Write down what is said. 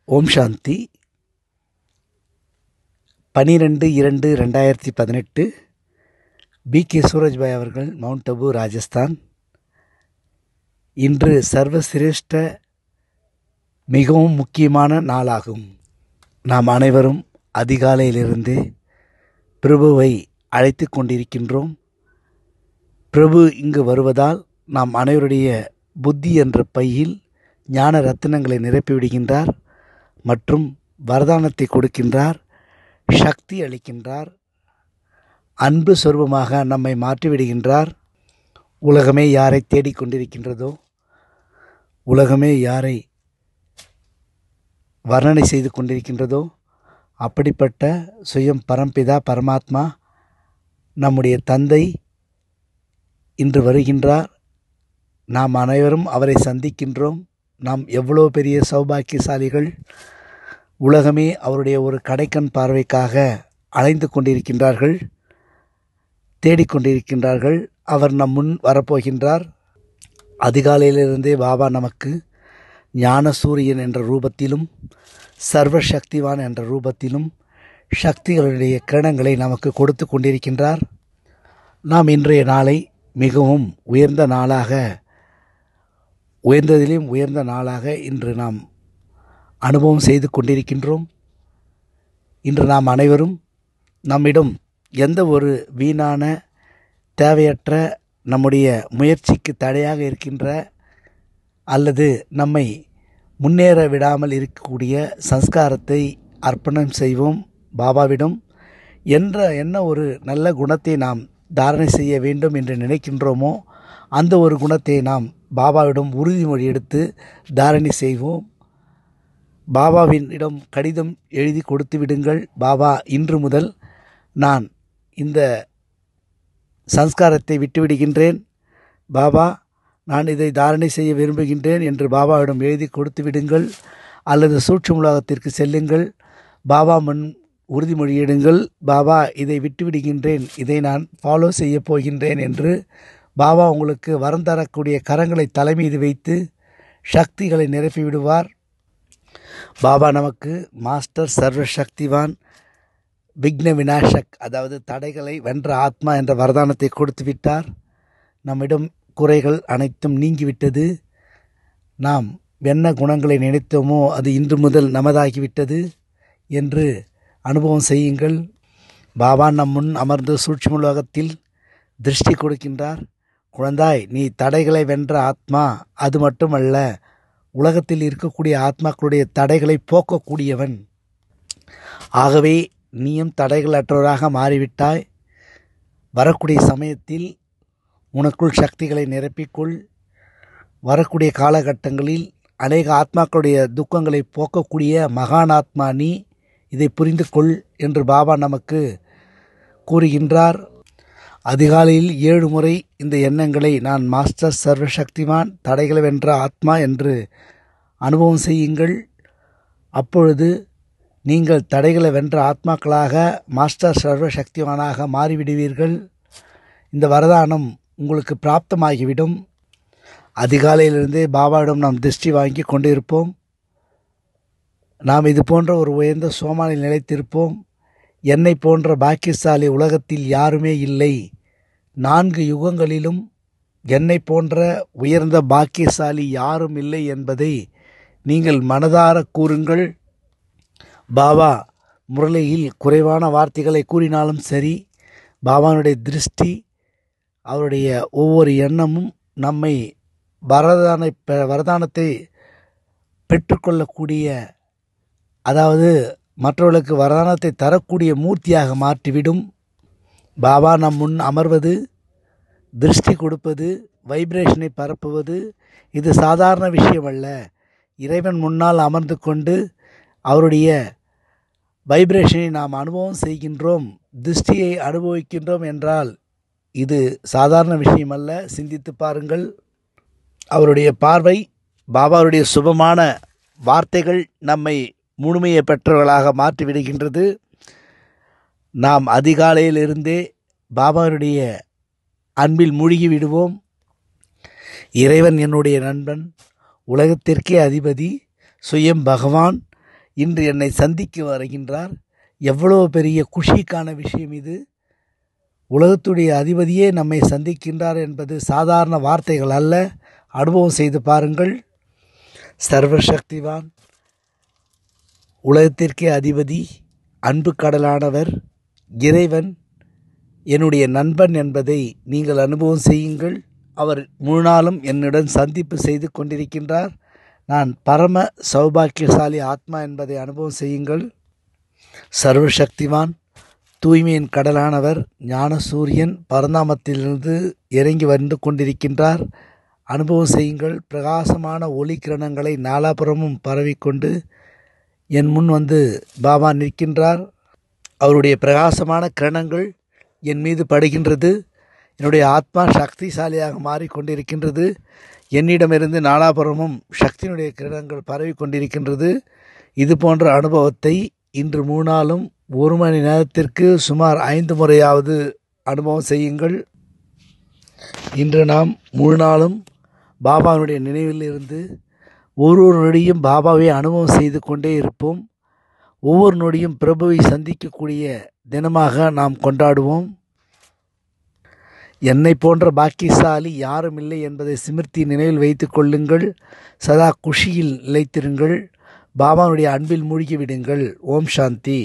ஓம் சாந்தி பனிரெண்டு இரண்டு ரெண்டாயிரத்தி பதினெட்டு பி கே சூரஜ்பாய் அவர்கள் மவுண்ட் அபு ராஜஸ்தான் இன்று சர்வசிரேஷ்ட மிகவும் முக்கியமான நாளாகும் நாம் அனைவரும் அதிகாலையிலிருந்தே பிரபுவை அழைத்து கொண்டிருக்கின்றோம் பிரபு இங்கு வருவதால் நாம் அனைவருடைய புத்தி என்ற பையில் ஞான ரத்தினங்களை நிரப்பிவிடுகின்றார் மற்றும் வரதானத்தை கொடுக்கின்றார் சக்தி அளிக்கின்றார் அன்பு சொருபமாக நம்மை மாற்றிவிடுகின்றார் உலகமே யாரை தேடிக்கொண்டிருக்கின்றதோ உலகமே யாரை வர்ணனை செய்து கொண்டிருக்கின்றதோ அப்படிப்பட்ட சுயம் பரம்பிதா பரமாத்மா நம்முடைய தந்தை இன்று வருகின்றார் நாம் அனைவரும் அவரை சந்திக்கின்றோம் நாம் எவ்வளோ பெரிய சௌபாக்கியசாலிகள் உலகமே அவருடைய ஒரு கடைக்கண் பார்வைக்காக அலைந்து கொண்டிருக்கின்றார்கள் தேடிக்கொண்டிருக்கின்றார்கள் அவர் நம் முன் வரப்போகின்றார் அதிகாலையிலிருந்தே பாபா நமக்கு ஞான சூரியன் என்ற ரூபத்திலும் சர்வ சக்திவான் என்ற ரூபத்திலும் சக்திகளுடைய கிரணங்களை நமக்கு கொடுத்து கொண்டிருக்கின்றார் நாம் இன்றைய நாளை மிகவும் உயர்ந்த நாளாக உயர்ந்ததிலும் உயர்ந்த நாளாக இன்று நாம் அனுபவம் செய்து கொண்டிருக்கின்றோம் இன்று நாம் அனைவரும் நம்மிடம் எந்த ஒரு வீணான தேவையற்ற நம்முடைய முயற்சிக்கு தடையாக இருக்கின்ற அல்லது நம்மை முன்னேற விடாமல் இருக்கக்கூடிய சம்ஸ்காரத்தை அர்ப்பணம் செய்வோம் பாபாவிடம் என்ற என்ன ஒரு நல்ல குணத்தை நாம் தாரணை செய்ய வேண்டும் என்று நினைக்கின்றோமோ அந்த ஒரு குணத்தை நாம் பாபாவிடம் உறுதிமொழி எடுத்து தாரணை செய்வோம் பாபாவின் இடம் கடிதம் எழுதி கொடுத்து விடுங்கள் பாபா இன்று முதல் நான் இந்த சம்ஸ்காரத்தை விட்டுவிடுகின்றேன் பாபா நான் இதை தாரணை செய்ய விரும்புகின்றேன் என்று பாபாவிடம் எழுதி கொடுத்து விடுங்கள் அல்லது சூட்சும உலகத்திற்கு செல்லுங்கள் பாபா முன் உறுதிமொழியிடுங்கள் பாபா இதை விட்டுவிடுகின்றேன் இதை நான் ஃபாலோ செய்ய போகின்றேன் என்று பாபா உங்களுக்கு வரம் தரக்கூடிய கரங்களை தலைமீது வைத்து சக்திகளை நிரப்பி விடுவார் பாபா நமக்கு மாஸ்டர் சர்வ சக்திவான் விக்ன விநாசக் அதாவது தடைகளை வென்ற ஆத்மா என்ற வரதானத்தை கொடுத்து விட்டார் நம்மிடம் குறைகள் அனைத்தும் நீங்கிவிட்டது நாம் என்ன குணங்களை நினைத்தோமோ அது இன்று முதல் நமதாகிவிட்டது என்று அனுபவம் செய்யுங்கள் பாபா நம் முன் அமர்ந்து சூட்சும உலகத்தில் திருஷ்டி கொடுக்கின்றார் குழந்தாய் நீ தடைகளை வென்ற ஆத்மா அது மட்டுமல்ல உலகத்தில் இருக்கக்கூடிய ஆத்மாக்களுடைய தடைகளை போக்கக்கூடியவன் ஆகவே நீயும் தடைகள் அற்றவராக மாறிவிட்டாய் வரக்கூடிய சமயத்தில் உனக்குள் சக்திகளை நிரப்பிக்கொள் வரக்கூடிய காலகட்டங்களில் அநேக ஆத்மாக்களுடைய துக்கங்களை போக்கக்கூடிய மகானாத்மா நீ இதை புரிந்து கொள் என்று பாபா நமக்கு கூறுகின்றார் அதிகாலையில் ஏழு முறை இந்த எண்ணங்களை நான் மாஸ்டர் சர்வசக்திமான் தடைகளை வென்ற ஆத்மா என்று அனுபவம் செய்யுங்கள் அப்பொழுது நீங்கள் தடைகளை வென்ற ஆத்மாக்களாக மாஸ்டர் சர்வசக்திவானாக மாறிவிடுவீர்கள் இந்த வரதானம் உங்களுக்கு பிராப்தமாகிவிடும் அதிகாலையிலிருந்தே பாபாவிடம் நாம் திருஷ்டி வாங்கி கொண்டு இருப்போம் நாம் இது போன்ற ஒரு உயர்ந்த சோமானில் நிலைத்திருப்போம் என்னை போன்ற பாக்கியசாலி உலகத்தில் யாருமே இல்லை நான்கு யுகங்களிலும் என்னை போன்ற உயர்ந்த பாக்கியசாலி யாரும் இல்லை என்பதை நீங்கள் மனதார கூறுங்கள் பாபா முரளியில் குறைவான வார்த்தைகளை கூறினாலும் சரி பாபானுடைய திருஷ்டி அவருடைய ஒவ்வொரு எண்ணமும் நம்மை வரதான வரதானத்தை பெற்றுக்கொள்ளக்கூடிய அதாவது மற்றவர்களுக்கு வரதானத்தை தரக்கூடிய மூர்த்தியாக மாற்றிவிடும் பாபா நம் முன் அமர்வது திருஷ்டி கொடுப்பது வைப்ரேஷனை பரப்புவது இது சாதாரண விஷயம் அல்ல இறைவன் முன்னால் அமர்ந்து கொண்டு அவருடைய வைப்ரேஷனை நாம் அனுபவம் செய்கின்றோம் திருஷ்டியை அனுபவிக்கின்றோம் என்றால் இது சாதாரண விஷயம் அல்ல சிந்தித்து பாருங்கள் அவருடைய பார்வை பாபாவுடைய சுபமான வார்த்தைகள் நம்மை முழுமையை பெற்றவர்களாக மாற்றிவிடுகின்றது நாம் அதிகாலையிலிருந்தே பாபாவுடைய அன்பில் மூழ்கி விடுவோம் இறைவன் என்னுடைய நண்பன் உலகத்திற்கே அதிபதி சுயம் பகவான் இன்று என்னை சந்திக்க வருகின்றார் எவ்வளோ பெரிய குஷிக்கான விஷயம் இது உலகத்துடைய அதிபதியே நம்மை சந்திக்கின்றார் என்பது சாதாரண வார்த்தைகள் அல்ல அனுபவம் செய்து பாருங்கள் சர்வசக்திவான் உலகத்திற்கே அதிபதி அன்பு கடலானவர் இறைவன் என்னுடைய நண்பன் என்பதை நீங்கள் அனுபவம் செய்யுங்கள் அவர் முழு நாளும் என்னுடன் சந்திப்பு செய்து கொண்டிருக்கின்றார் நான் பரம சௌபாக்கியசாலி ஆத்மா என்பதை அனுபவம் செய்யுங்கள் சர்வசக்திவான் தூய்மையின் கடலானவர் ஞான சூரியன் பரந்தாமத்திலிருந்து இறங்கி வந்து கொண்டிருக்கின்றார் அனுபவம் செய்யுங்கள் பிரகாசமான ஒளி கிரணங்களை நாலாபுறமும் பரவிக்கொண்டு என் முன் வந்து பாபா நிற்கின்றார் அவருடைய பிரகாசமான கிரணங்கள் என் மீது படுகின்றது என்னுடைய ஆத்மா சக்திசாலியாக மாறிக்கொண்டிருக்கின்றது என்னிடமிருந்து நாலாபுறமும் சக்தியினுடைய கிரணங்கள் பரவி கொண்டிருக்கின்றது இது போன்ற அனுபவத்தை இன்று மூணாலும் ஒரு மணி நேரத்திற்கு சுமார் ஐந்து முறையாவது அனுபவம் செய்யுங்கள் இன்று நாம் முழு நாளும் பாபாவினுடைய நினைவில் இருந்து ஒரு ஒரு நொடியும் பாபாவை அனுபவம் செய்து கொண்டே இருப்போம் ஒவ்வொரு நொடியும் பிரபுவை சந்திக்கக்கூடிய தினமாக நாம் கொண்டாடுவோம் என்னை போன்ற பாக்கியசாலி யாரும் இல்லை என்பதை சிமிர்த்தி நினைவில் வைத்து கொள்ளுங்கள் சதா குஷியில் நிலைத்திருங்கள் பாபாவுடைய அன்பில் மூழ்கி விடுங்கள் ஓம் சாந்தி